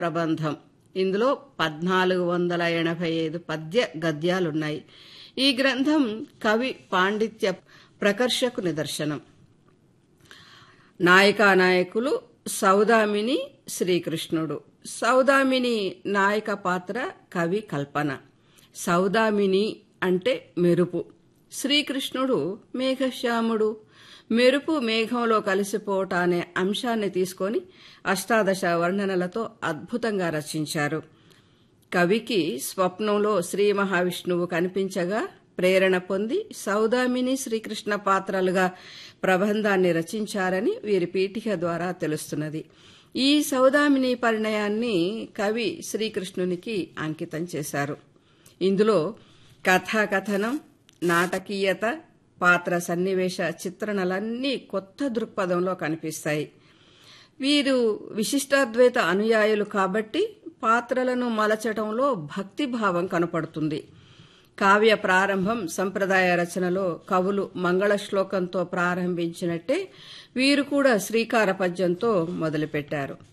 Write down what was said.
ప్రబంధం ఇందులో పద్నాలుగు వందల ఎనభై ఐదు పద్య గద్యాలున్నాయి ఈ గ్రంథం కవి పాండిత్య ప్రకర్షకు నిదర్శనం నాయికా నాయకులు సౌదామిని శ్రీకృష్ణుడు సౌదామిని నాయక పాత్ర కవి కల్పన సౌదామిని అంటే మెరుపు శ్రీకృష్ణుడు మేఘశ్యాముడు మెరుపు మేఘంలో కలిసిపోవట అనే అంశాన్ని తీసుకొని అష్టాదశ వర్ణనలతో అద్భుతంగా రచించారు కవికి స్వప్నంలో శ్రీ మహావిష్ణువు కనిపించగా ప్రేరణ పొంది సౌదామిని శ్రీకృష్ణ పాత్రలుగా ప్రబంధాన్ని రచించారని వీరి పీఠిక ద్వారా తెలుస్తున్నది ఈ సౌదామిని పరిణయాన్ని కవి శ్రీకృష్ణునికి అంకితం చేశారు ఇందులో కథాకథనం నాటకీయత పాత్ర సన్నివేశ చిత్రణలన్నీ కొత్త దృక్పథంలో కనిపిస్తాయి వీరు విశిష్టాద్వైత అనుయాయులు కాబట్టి పాత్రలను మలచటంలో భక్తిభావం కనపడుతుంది కావ్య ప్రారంభం సంప్రదాయ రచనలో కవులు మంగళ శ్లోకంతో ప్రారంభించినట్టే వీరు కూడా శ్రీకార పద్యంతో మొదలుపెట్టారు